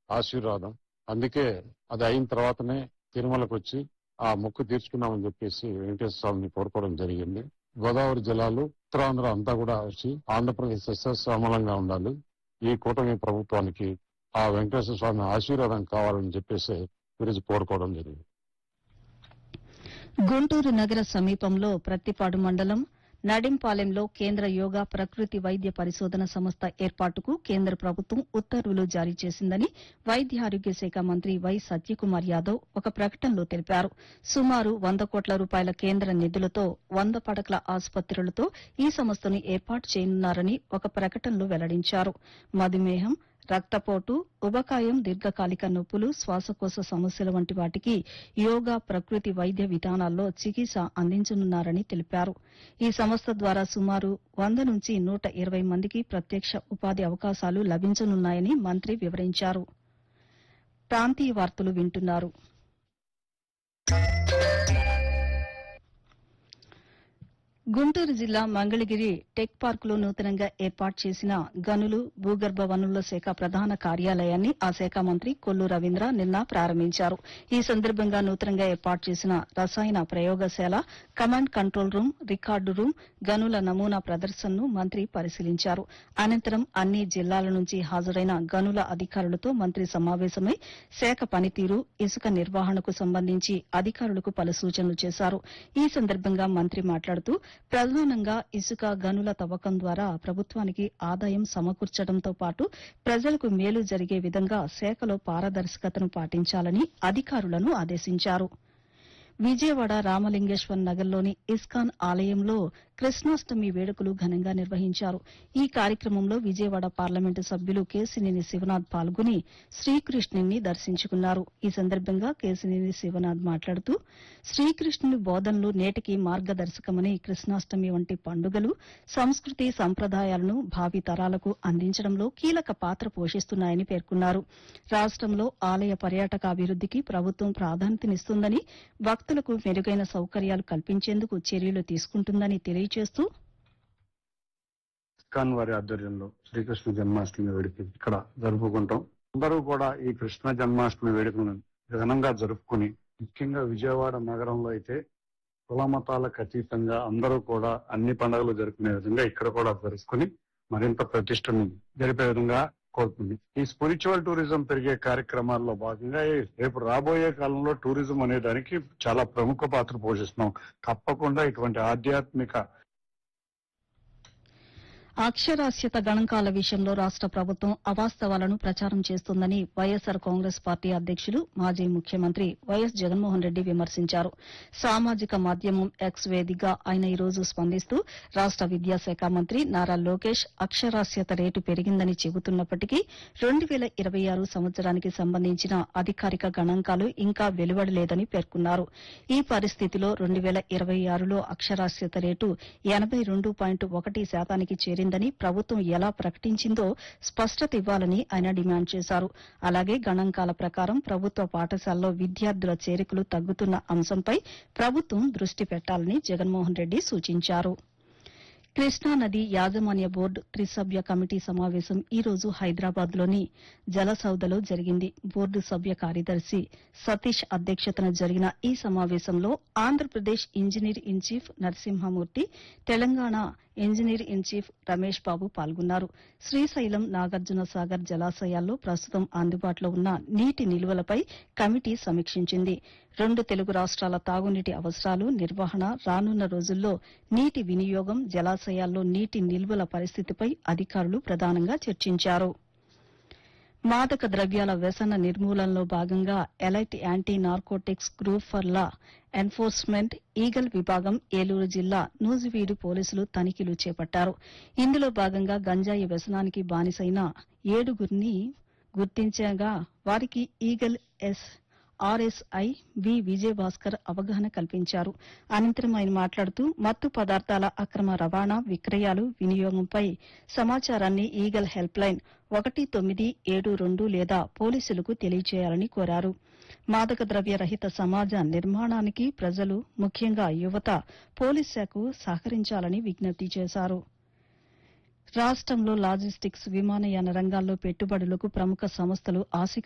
ఆశీర్వాదం అందుకే అది అయిన తర్వాతనే తిరుమలకు వచ్చి ఆ మొక్కు తీర్చుకున్నామని చెప్పేసి వెంకటేశ్వర స్వామిని కోరుకోవడం జరిగింది గోదావరి జలాలు ఉత్తరాంధ్ర అంతా కూడా వచ్చి ఆంధ్రప్రదేశ్ సస్యశ్యామలంగా ఉండాలి ఈ కూటమి ప్రభుత్వానికి ఆ వెంకటేశ్వర స్వామి ఆశీర్వాదం కావాలని చెప్పేసి ఈరోజు కోరుకోవడం జరిగింది గుంటూరు నగర సమీపంలో ప్రత్తిపాడు మండలం నడింపాలెంలో కేంద్ర యోగా ప్రకృతి వైద్య పరిశోధన సంస్థ ఏర్పాటుకు కేంద్ర ప్రభుత్వం ఉత్తర్వులు జారీ చేసిందని వైద్య ఆరోగ్య శాఖ మంత్రి వై సత్యకుమార్ యాదవ్ ఒక ప్రకటనలో తెలిపారు సుమారు వంద కోట్ల రూపాయల కేంద్ర నిధులతో వంద పడకల ఆసుపత్రులతో ఈ సంస్థను ఏర్పాటు చేయనున్నారని ఒక ప్రకటనలో వెల్లడించారు మధుమేహం రక్తపోటు ఉబకాయం దీర్ఘకాలిక నొప్పులు శ్వాసకోశ సమస్యల వంటి వాటికి యోగా ప్రకృతి వైద్య విధానాల్లో చికిత్స అందించనున్నారని తెలిపారు ఈ సంస్థ ద్వారా సుమారు వంద నుంచి నూట ఇరవై మందికి ప్రత్యక్ష ఉపాధి అవకాశాలు లభించనున్నాయని మంత్రి వివరించారు ప్రాంతీయ వార్తలు వింటున్నారు గుంటూరు జిల్లా మంగళగిరి టెక్ పార్కులో నూతనంగా ఏర్పాటు చేసిన గనులు భూగర్భ వనుల శాఖ ప్రధాన కార్యాలయాన్ని ఆ శాఖ మంత్రి కొల్లు రవీంద్ర నిన్న ప్రారంభించారు ఈ సందర్భంగా నూతనంగా ఏర్పాటు చేసిన రసాయన ప్రయోగశాల command control room record room గనుల నమూనా ప్రదర్శనను మంత్రి పరిశీలించారు అనంతరం అన్ని జిల్లాల నుంచి హాజరైన గనుల అధికారులతో మంత్రి సమావేశమై శాఖ పనితీరు ఇసుక నిర్వహణకు సంబంధించి అధికారులకు పలు సూచనలు చేశారు ఈ సందర్భంగా మంత్రి మాట్లాడుతూ ప్రధానంగా ఇసుక గనుల తవ్వకం ద్వారా ప్రభుత్వానికి ఆదాయం సమకూర్చడంతో పాటు ప్రజలకు మేలు జరిగే విధంగా శాఖలో పారదర్శకతను పాటించాలని అధికారులను ఆదేశించారు విజయవాడ రామలింగేశ్వర్ నగర్లోని ఇస్కాన్ ఆలయంలో కృష్ణాష్టమి వేడుకలు ఘనంగా నిర్వహించారు ఈ కార్యక్రమంలో విజయవాడ పార్లమెంటు సభ్యులు కేసినేని శివనాథ్ పాల్గొని శ్రీకృష్ణుని దర్శించుకున్నారు ఈ సందర్భంగా కేసినేని శివనాథ్ మాట్లాడుతూ శ్రీకృష్ణుని బోధనలు నేటికి మార్గదర్శకమని కృష్ణాష్టమి వంటి పండుగలు సంస్కృతి సంప్రదాయాలను భావి తరాలకు అందించడంలో కీలక పాత్ర పోషిస్తున్నాయని పేర్కొన్నారు రాష్టంలో ఆలయ పర్యాటక అభివృద్దికి ప్రభుత్వం ప్రాధాన్యతనిస్తుందని భక్తులకు మెరుగైన సౌకర్యాలు కల్పించేందుకు చర్యలు తీసుకుంటుందని తెలియజేస్తూ ఇస్కాన్ వారి ఆధ్వర్యంలో శ్రీకృష్ణ జన్మాష్టమి వేడుక ఇక్కడ జరుపుకుంటాం అందరూ కూడా ఈ కృష్ణ జన్మాష్టమి వేడుకను ఘనంగా జరుపుకుని ముఖ్యంగా విజయవాడ నగరంలో అయితే కుల మతాలకు అతీతంగా అందరూ కూడా అన్ని పండుగలు జరుపుకునే విధంగా ఇక్కడ కూడా జరుపుకుని మరింత ప్రతిష్టను జరిపే విధంగా కోరుతుంది ఈ స్పిరిచువల్ టూరిజం పెరిగే కార్యక్రమాల్లో భాగంగా ఈ రేపు రాబోయే కాలంలో టూరిజం అనే దానికి చాలా ప్రముఖ పాత్ర పోషిస్తున్నాం తప్పకుండా ఇటువంటి ఆధ్యాత్మిక అక్షరాస్యత గణాంకాల విషయంలో రాష్ట ప్రభుత్వం అవాస్తవాలను ప్రచారం చేస్తోందని వైఎస్సార్ కాంగ్రెస్ పార్టీ అధ్యక్షులు మాజీ ముఖ్యమంత్రి వైఎస్ జగన్మోహన్ రెడ్డి విమర్శించారు సామాజిక మాధ్యమం ఎక్స్ వేదికగా ఆయన ఈ రోజు స్పందిస్తూ రాష్ట విద్యాశాఖ మంత్రి నారా లోకేష్ అక్షరాస్యత రేటు పెరిగిందని చెబుతున్నప్పటికీ రెండు వేల ఇరవై ఆరు సంవత్సరానికి సంబంధించిన అధికారిక గణాంకాలు ఇంకా వెలువడలేదని పేర్కొన్నారు ఈ పరిస్థితిలో రెండు వేల ఇరవై ఆరులో అక్షరాస్యత రేటు ఎనబై రెండు పాయింట్ ఒకటి శాతానికి చేరిందని ప్రభుత్వం ఎలా ప్రకటించిందో స్పష్టత ఇవ్వాలని ఆయన డిమాండ్ చేశారు అలాగే గణాంకాల ప్రకారం ప్రభుత్వ పాఠశాలలో విద్యార్థుల చేరికలు తగ్గుతున్న అంశంపై ప్రభుత్వం దృష్టి పెట్టాలని జగన్మోహన్ రెడ్డి సూచించారు కృష్ణానది యాజమాన్య బోర్డు త్రిసభ్య కమిటీ సమావేశం ఈ రోజు హైదరాబాద్ లోని జలసౌదలో జరిగింది బోర్డు సభ్య కార్యదర్శి సతీష్ అధ్యక్షతన జరిగిన ఈ సమావేశంలో Andhra Pradesh engineer in chief Narasimhamurthy Telangana engineer in chief Ramesh Babu పాల్గొన్నారు శ్రీశైలం నాగార్జున సాగర్ జలాశయాల్లో ప్రస్తుతం అందుబాటులో ఉన్న నీటి నిల్వలపై కమిటీ సమీక్షించింది రెండు తెలుగు రాష్ట్రాల తాగునీటి అవసరాలు నిర్వహణ రానున్న రోజుల్లో నీటి వినియోగం జలాశయాల్లో నీటి నిల్వల పరిస్థితిపై అధికారులు ప్రధానంగా చర్చించారు మాదక ద్రవ్యాల వ్యసన నిర్మూలనలో భాగంగా elite anti narcotics group for law enforcement eagle విభాగం ఏలూరు జిల్లా నూజివీడు పోలీసులు తనిఖీలు చేపట్టారు ఇందులో భాగంగా గంజాయి వ్యసనానికి బానిసైన ఏడుగురిని గుర్తించగా వారికి eagle S RSI V Vijayabhaskar అవగాహన కల్పించారు అనంతరం ఆయన మాట్లాడుతూ మత్తు పదార్థాల అక్రమ రవాణా విక్రయాలు వినియోగంపై సమాచారాన్ని ఈగల్ హెల్ప్ లైన్ ఒకటి తొమ్మిది ఏడు రెండు లేదా పోలీసులకు తెలియజేయాలని కోరారు మాదక ద్రవ్య రహిత సమాజ నిర్మాణానికి ప్రజలు ముఖ్యంగా యువత పోలీస్ శాఖకు సహకరించాలని విజ్ఞప్తి చేశారు రాష్టంలో లాజిస్టిక్స్ విమానయాన రంగాల్లో పెట్టుబడులకు ప్రముఖ సంస్థలు ఆసక్తి